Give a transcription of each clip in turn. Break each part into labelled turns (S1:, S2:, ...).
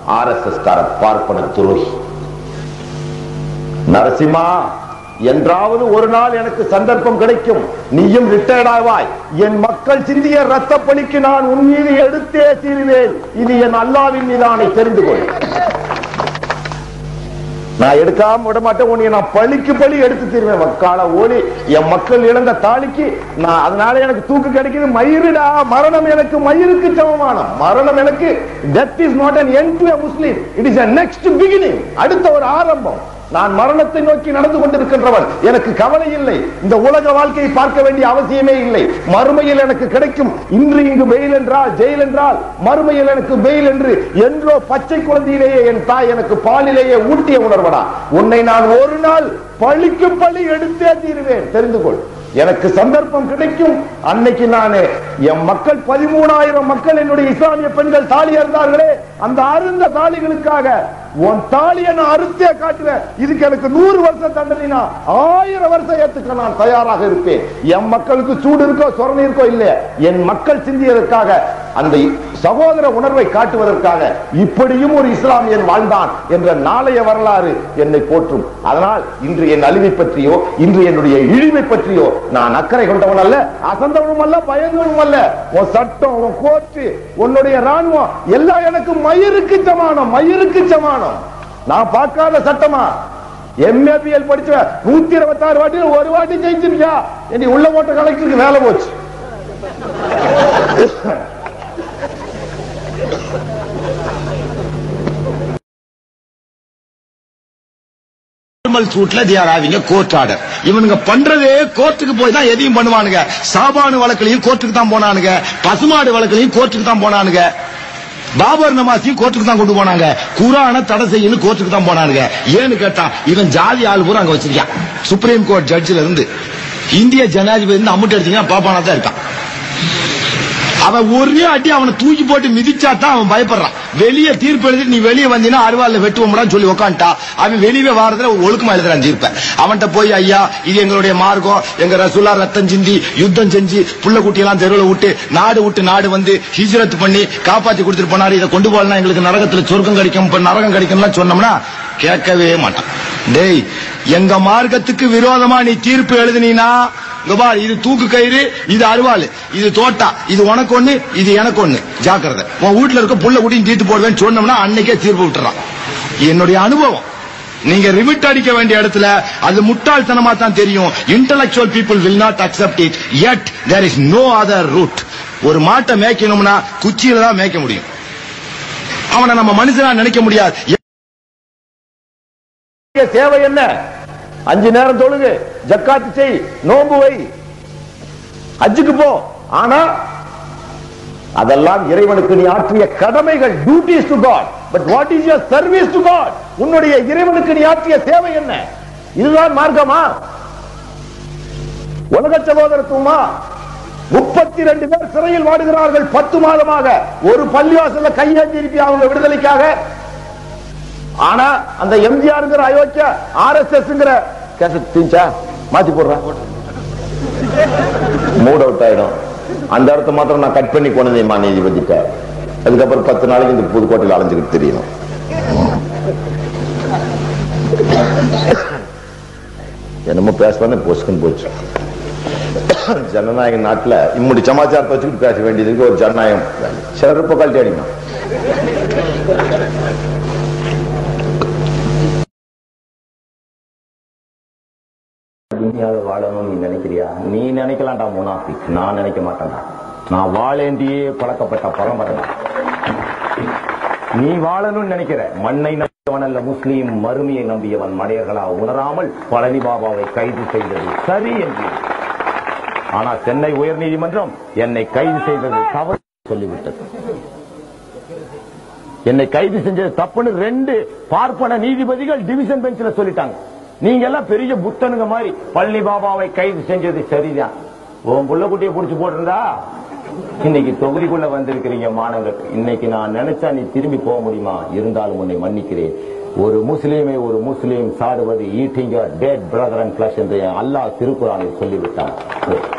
S1: R S S கார பார்ப்பன துரோகி நரசிம்மா என்றாவது ஒரு நாள் எனக்கு சந்தர்ப்பம் கிடைக்கும் நீயும் ரிட்டையர்ட் ஆவாய் என் மக்கள் சிந்திய ரத்த பலிக்கு நான் உன் மீது எடுத்தே தீருவேன் இது என் அல்லாவின் மீதானை தெரிந்து கொள் நான் எடுக்காம விட மாட்டேன் உன்னை நான் பழிக்கு பழி எடுத்து தீருவேன் மக்கால ஓடி என் மக்கள் இழந்த தாலிக்கு நான் அதனால எனக்கு தூக்கு கிடைக்குது மயிருடா மரணம் எனக்கு மயிருக்கு சமமானம் மரணம் எனக்கு death is not an end to a முஸ்லிம் it is a next beginning அடுத்த ஒரு ஆரம்பம் நான் மரணத்தை நோக்கி நடந்து கொண்டிருக்கின்றவன் எனக்கு கவலை இல்லை இந்த உலக வாழ்க்கையை பார்க்க வேண்டிய அவசியமே இல்லை மறுமையில் எனக்கு கிடைக்கும் இன்று இங்கு வெயில் என்றால் ஜெயில் என்றால் மறுமையில் எனக்கு வெயில் என்று என்றோ பச்சை குழந்தையிலேயே என் தாய் எனக்கு பாலிலேயே ஊட்டிய உணர்வடா உன்னை நான் ஒரு நாள் பழிக்கு பழி எடுத்தே தீருவேன் தெரிந்து கொள் எனக்கு சந்தர்ப்பம் கிடைக்கும் அன்னைக்கு நானு என் மக்கள் பதிமூணாயிரம் மக்கள் என்னுடைய இஸ்லாமிய பெண்கள் தாலி அறுந்தார்களே அந்த அருந்த தாலிகளுக்காக உன் தாலியை நான் அறுத்தே காட்டுவேன் இதுக்கு எனக்கு நூறு வருஷம் தண்டனைனா ஆயிரம் வருஷம் ஏத்துக்க நான் தயாராக இருப்பேன் என் மக்களுக்கு சூடு இருக்கோ சொரணை இருக்கோ இல்லையா என் மக்கள் சிந்தியதற்காக அந்த சகோதர உணர்வை காட்டுவதற்காக இப்படியும் ஒரு இஸ்லாமியன் வாழ்ந்தான் என்ற நாளைய வரலாறு என்னை போற்றும் அதனால் இன்று என் அழிவை பற்றியோ இன்று என்னுடைய இழிவை பற்றியோ நான் அக்கறை கொண்டவன் அல்ல அசந்தவனும் அல்ல பயந்தவனும் அல்ல உன் சட்டம் உன் கோர்ட்டு உன்னுடைய ராணுவம் எல்லாம் எனக்கு மயிருக்கு சமானம் மயிருக்கு சமானம் நான் பார்க்காத சட்டமா எம்ஏபிஎல் படிச்ச நூத்தி இருபத்தி ஆறு வாட்டி ஒரு வாட்டி ஜெயிச்சிருக்கியா இனி உள்ள போட்ட கலெக்டருக்கு வேலை போச்சு
S2: நார்மல் சூட்ல they are having a court order இவனுங்க பண்றதே கோர்ட்டுக்கு போய் தான் எதையும் பண்ணுவானுங்க சாபானு வழக்குலையும் கோர்ட்டுக்கு தான் போனானுங்க பசுமாடு வழக்குலையும் கோர்ட்டுக்கு தான் போனானுங்க பாபர் நமாஸையும் கோர்ட்டுக்கு தான் கொண்டு போனாங்க குரான தடை செய்யணும் கோர்ட்டுக்கு தான் போனானுங்க ஏன்னு கேட்டா இவன் ஜாதி ஆள் பூரா அங்க வச்சிருக்கான் சுப்ரீம் கோர்ட் ஜட்ஜில இருந்து இந்திய ஜனாதிபதி இருந்து அம்முட்டு எடுத்தீங்கன்னா பாப்பானா தான் இருக்கான் அவன் ஒரே அடி அவனை தூக்கி போட்டு மிதிச்சா தான் அவன் பயப்படுறான் வெளியே தீர்ப்பு எழுதிட்டு நீ வெளியே வந்தீங்கன்னா அருவாள்ல வெட்டுவோம்டா சொல்லி உக்காந்துட்டா அவன் வெளியே வாரதுல ஒழுக்கமா எழுதுறான் தீர்ப்ப அவன்கிட்ட போய் ஐயா இது எங்களுடைய மார்க்கம் எங்க ரசூலா ரத்தம் சிந்தி யுத்தம் செஞ்சு புள்ள குட்டி எல்லாம் தெருவுல விட்டு நாடு விட்டு நாடு வந்து ஹிஜ்ரத் பண்ணி காப்பாத்தி கொடுத்துட்டு போனாரு இதை கொண்டு போகலாம் எங்களுக்கு நரகத்துல சொர்க்கம் கிடைக்கும் இப்ப நரகம் கிடைக்கும்லாம் சொன்னோம்னா கேட்கவே மாட்டான் டேய் எங்க மார்க்கத்துக்கு விரோதமா நீ தீர்ப்பு எழுதுனீனா இங்க பாரு இது தூக்கு கயிறு இது அருவாள் இது தோட்டா இது உனக்கு ஒண்ணு இது எனக்கு ஒண்ணு ஜாக்கிரதை உன் வீட்டுல இருக்க புள்ள குட்டியும் தீர்த்து போடுவேன்னு சொன்னோம்னா அன்னைக்கே தீர்ப்பு விட்டுறான் என்னுடைய அனுபவம் நீங்க ரிமிட் அடிக்க வேண்டிய இடத்துல அது முட்டாள்தனமா தான் தெரியும் intellectual people will not accept it yet there is no other route ஒரு மாட்டை மேய்க்கணும்னா குச்சியில தான் மேய்க்க முடியும் அவனை நம்ம மனுஷனா நினைக்க முடியாது
S1: சேவை என்ன அஞ்சு நேரம் தொழுகு ஜக்காத்து செய் நோன்பு வை ஹஜ்ஜுக்கு போ ஆனா அதெல்லாம் இறைவனுக்கு நீ ஆற்றிய கடமைகள் duties to God but what is your service to God உன்னுடைய இறைவனுக்கு நீ ஆற்றிய சேவை என்ன இதுதான் மார்க்கமா உலக சகோதரத்துவமா முப்பத்தி ரெண்டு பேர் சிறையில் வாடுகிறார்கள் பத்து மாதமாக ஒரு பள்ளிவாசல்ல கையெழுந்திருப்பி அவங்க விடுதலைக்காக ஆனா அந்த எம்ஜிஆர்ங்கிற அயோக்கிய ஆர் எஸ் எஸ் கேசட் தீஞ்சா மாத்தி போடுறேன் மூட் அவுட் ஆயிடும் அந்த இடத்த மாத்திரம் நான் கட் பண்ணி கொண்டதேமா நீதிபதிட்ட அதுக்கப்புறம் பத்து நாளைக்கு இந்த புதுக்கோட்டையில் அலைஞ்சுக்கிட்டு தெரியணும் என்னமோ பேசலான்னு பொசுக்குன்னு போச்சு ஜனநாயக நாட்டுல இம்முடி சமாச்சாரத்தை வச்சுக்கிட்டு பேச வேண்டியதுக்கு ஒரு ஜனநாயகம் செருப்பு கழட்டி அடிக்கணும்
S3: துனியாவை வாழணும்னு நீ நினைக்கிறியா நீ நினைக்கலாம்டா முனாஃபிக் நான் நினைக்க மாட்டேன்டா நான் வாழேந்தியே பழக்கப்பட்ட பரம்பரை நீ வாழணும்னு நினைக்கிற மண்ணை நம்பியவன் அல்ல முஸ்லீம் மறுமையை நம்பியவன் மடையர்களா உணராமல் பழனி பாபாவை கைது செய்தது சரி என்று ஆனா சென்னை உயர்நீதிமன்றம் என்னை கைது செய்தது தவறு சொல்லிவிட்டது என்னை கைது செஞ்சது தப்புன்னு ரெண்டு பார்ப்பன நீதிபதிகள் டிவிஷன் பெஞ்சில் சொல்லிட்டாங்க நீங்க எல்லாம் பெரிய புத்தனுங்க மாதிரி பழனி பாபாவை கைது செஞ்சது சரிதான் உன் புள்ள குட்டியை புடிச்சு போட்டிருந்தா இன்னைக்கு தொகுதிக்குள்ள வந்திருக்கிறீங்க மாணவர்கள் இன்னைக்கு நான் நினைச்சா நீ திரும்பி போக முடியுமா இருந்தாலும் உன்னை மன்னிக்கிறேன் ஒரு முஸ்லீமை ஒரு முஸ்லீம் சாடுவது ஈட்டிங் டேட் பிரதர் அண்ட் பிளஸ் என்று அல்லாஹ் திருக்குறானில் சொல்லிவிட்டான்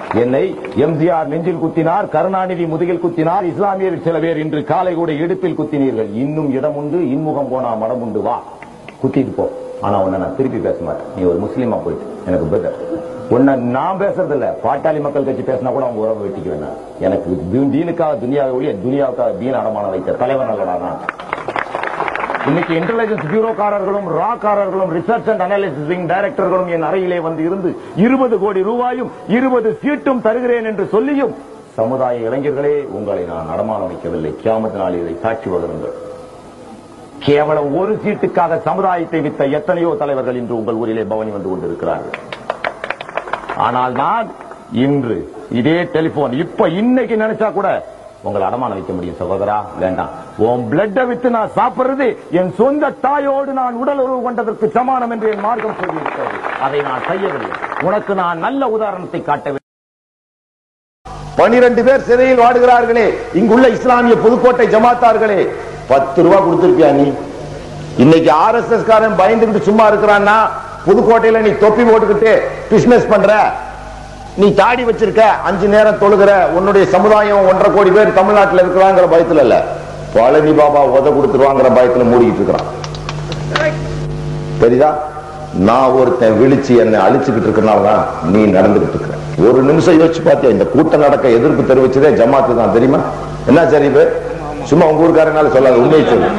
S3: என்னை எம்ஜிஆர் நெஞ்சில் குத்தினார் கருணாநிதி முதுகில் குத்தினார் இஸ்லாமியர் சில பேர் இன்று காலை கூட இடுப்பில் குத்தினீர்கள் இன்னும் இடம் உண்டு இன்முகம் போனா மடம் உண்டு வா குத்திட்டு போ ஆனா உன்னை நான் திருப்பி பேச மாட்டேன் நீ ஒரு முஸ்லீமா போயிட்டு எனக்கு பெட்டர் உன்னை நான் பேசுறது இல்ல பாட்டாளி மக்கள் கட்சி பேசினா கூட அவங்க உறவை வெட்டிக்க வேண்டாம் எனக்கு தீ- தீனுக்காக துனியாவை ஒழிய துனியாவுக்காக தீன் அடமானம் வைத்த தலைவன் அல்லடா நான் இன்னைக்கு இன்டெலிஜென்ஸ் பியூரோக்காரர்களும் ராக்காரர்களும் ரிசர்ச் அண்ட் அனாலிசிஸ் விங் டைரக்டர்களும் என் அறையிலே வந்து இருந்து இருபது கோடி ரூபாயும் இருபது சீட்டும் தருகிறேன் என்று சொல்லியும் சமுதாய இளைஞர்களே உங்களை நான் அடமானம் வைக்கவில்லை கியாமத் நாளில் இதை சாட்சி வளருங்கள் கேவலம் ஒரு சீட்டுக்காக சமுதாயத்தை வித்த எத்தனையோ தலைவர்கள் இன்று உங்கள் ஊரிலே பவனி வந்து கொண்டிருக்கிறார்கள் ஆனால் நான் இன்று இதே டெலிபோன் இப்ப இன்னைக்கு நினைச்சா கூட உங்களை அடமானம் வைக்க முடியும் சகோதரா வேண்டாம் உன் பிளட்டை வித்து நான் சாப்பிடுறது என் சொந்த தாயோடு நான் உடல் உறவு கொண்டதற்கு சமானம் என்று என் மார்க்கம் சொல்லியிருக்கிறது அதை நான் செய்யவில்லை உனக்கு நான் நல்ல உதாரணத்தை காட்ட வேண்டும்.
S1: பனிரெண்டு பேர் சிறையில் வாடுகிறார்களே இங்குள்ள இஸ்லாமிய புதுக்கோட்டை ஜமாத்தார்களே பத்து ரூபா கொடுத்திருப்பியா நீ இன்னைக்கு ஆர் எஸ் எஸ் காரன் பயந்துகிட்டு சும்மா இருக்கிறான்னா புதுக்கோட்டையில நீ தொப்பி போட்டுக்கிட்டு பிசினஸ் பண்ற நீ தாடி வச்சிருக்க அஞ்சு நேரம் தொழுகிற உன்னுடைய சமுதாயம் ஒன்றரை கோடி பேர் தமிழ்நாட்டுல இருக்கிறாங்கிற பயத்துல இல்ல பழனி பாபா உத கொடுத்துருவாங்கிற பயத்துல மூடிக்கிட்டு இருக்கிறான் தெரியுதா நான் ஒருத்தன் விழிச்சு என்னை அழிச்சுக்கிட்டு இருக்கனால தான் நீ நடந்துகிட்டு இருக்கிற ஒரு நிமிஷம் யோசிச்சு பார்த்தியா இந்த கூட்டம் நடக்க எதிர்ப்பு தெரிவிச்சதே ஜமாத்து தான் தெரியுமா என்ன சரி இது? சும்மா உங்க ஊருக்காரனால சொல்லாத உண்மையை சொல்லு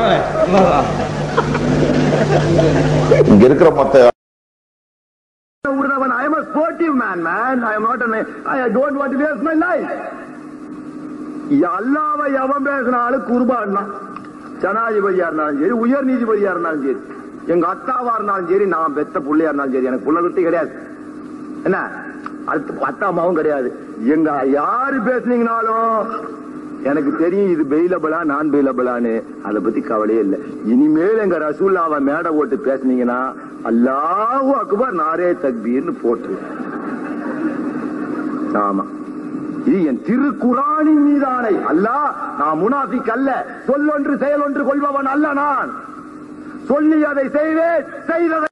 S1: இங்க இருக்கிற மொத்த
S4: Urdavan, I am a sportive man, man. I am not an. I don't want to waste my life. அல்லாவை எவன் பேசினாலும் குருபான்னா ஜனாதிபதியா இருந்தாலும் சரி உயர் நீதிபதியா இருந்தாலும் சரி எங்க அத்தாவா இருந்தாலும் சரி நான் பெத்த புள்ளையா இருந்தாலும் சரி எனக்கு புள்ள குட்டி கிடையாது என்ன அடுத்து அத்தா அம்மாவும் கிடையாது எங்க யாரு பேசுனீங்கனாலும் எனக்கு தெரியும் இது பெயிலபிளா நான் பெயிலபிளான்னு அதை பத்தி கவலையே இல்லை இனிமேல் எங்க ரசூல்லாவை மேடை ஓட்டு பேசுனீங்கன்னா அல்லாஹு அக்பர் நாரே தக்பீர்னு போட்டு ஆமா இது என் திருக்குறானின் மீதானை அல்லாஹ் நான் முனாஃபிக் அல்ல சொல்லொன்று செயலொன்று கொள்பவன் அல்ல நான் சொல்லி அதை செய்வேன் செய்ததை